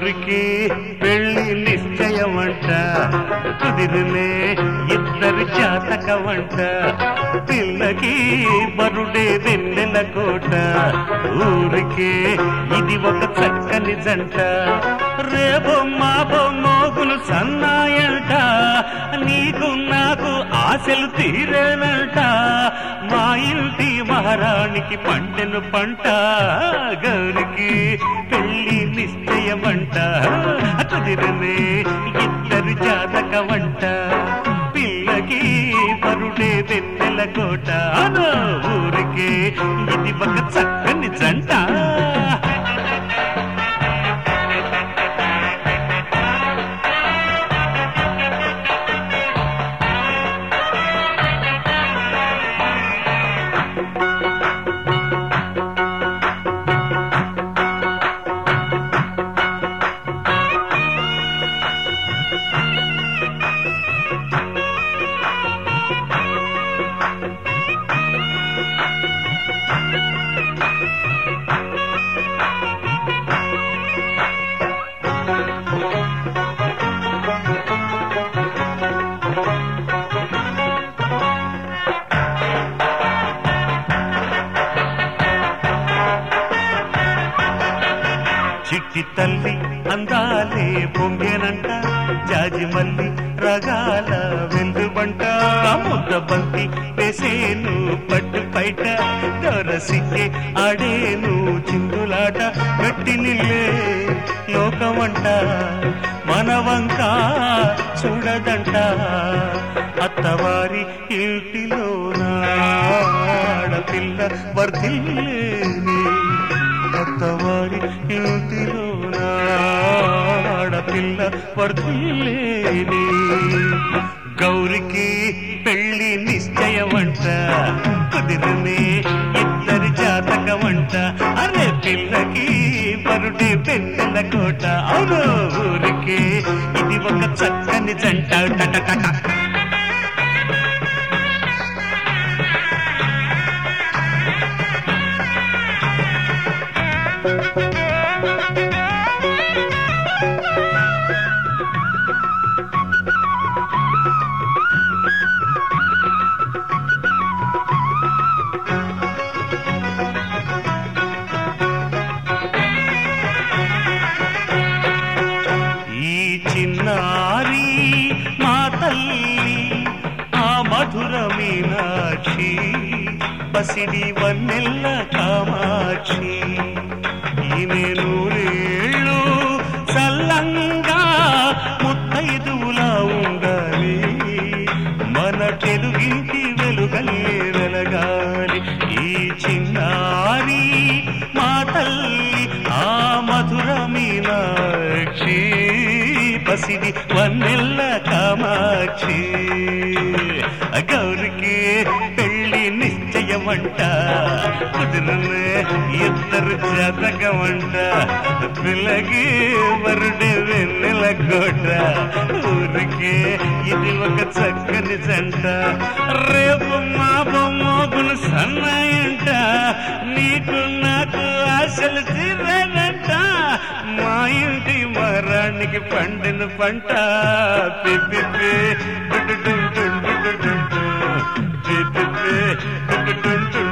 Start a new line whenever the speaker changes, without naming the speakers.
ఊరికి పెళ్లి నిశ్చయమంట కుదిరినే ఇద్దరు జాతకమంట పిల్లకి బరుడే వెన్నెల కోట ఊరికే ఇది ఒక చక్కని జంట రేపో మాపో మోగులు సన్నాయంట నీకు నాకు ఆశలు తీరేనంట మా ఇంటి మహారాణికి పంటెను పంట గౌరికి పెళ్లి నిశ్చయమంట కుదిరనే ఇద్దరు జాతకమంట పిల్లకి పరుడే వెన్నెల కోట అదో ఊరికే ఇది ఒక చక్కని జంట చిట్టి తల్లి అందాలే పొంగేనంట జాజి మల్లి రగాల వెందుబంట ముద్ద బంతి వేసేను పట్టు పైట దొరసిక్కే ఆడేను చిందులాట గట్టి నిల్లే లోకమంట మనవంక చూడదంట అత్తవారి ఇంటిలోన ఆడపిల్ల వర్ధిల్లేని అత్తవారి ఇంటిలోన ఆడపిల్ల వర్ధిల్లేని గౌరికి పెళ్లి నిశ్చయమంట కుదిరనే ఇద్దరి జాతకమంట అరే పిల్లకి పరుడే పెన్నెల కోట అవును ఊరికి ఇది ఒక చక్కని జంట టటకట ఈ చిన్నారి మా తల్లి ఆ మధుర మీనాక్షి బసిడి వన్నెల్ల కామాక్షి ఈమె నూరేళ్ళు చల్లంగా ముత్తైదువులా ఉండాలి మన తెలుగింటి వెలుగల్లే వెలగాలి ఈ చిన్నారి మా తల్లి ఆ మధుర మీనాక్షి పసిడి వన్నెల్ల కామాక్షి గౌరికి పెళ్లి నిశ్చయమంట కుదిరనే ఇద్దరు జాతకమంట పిల్లకి వరుడే వెన్నెల కోట ఊరికి ఇది ఒక చక్కని జంట రేపు మా బొమ్మోగులు సన్నాయంట నీకు నాకు ఆశలు తీరేనంట మా ఇంటి మరానికి పండిన పంట పిప్పి పిప్పి పిప్పి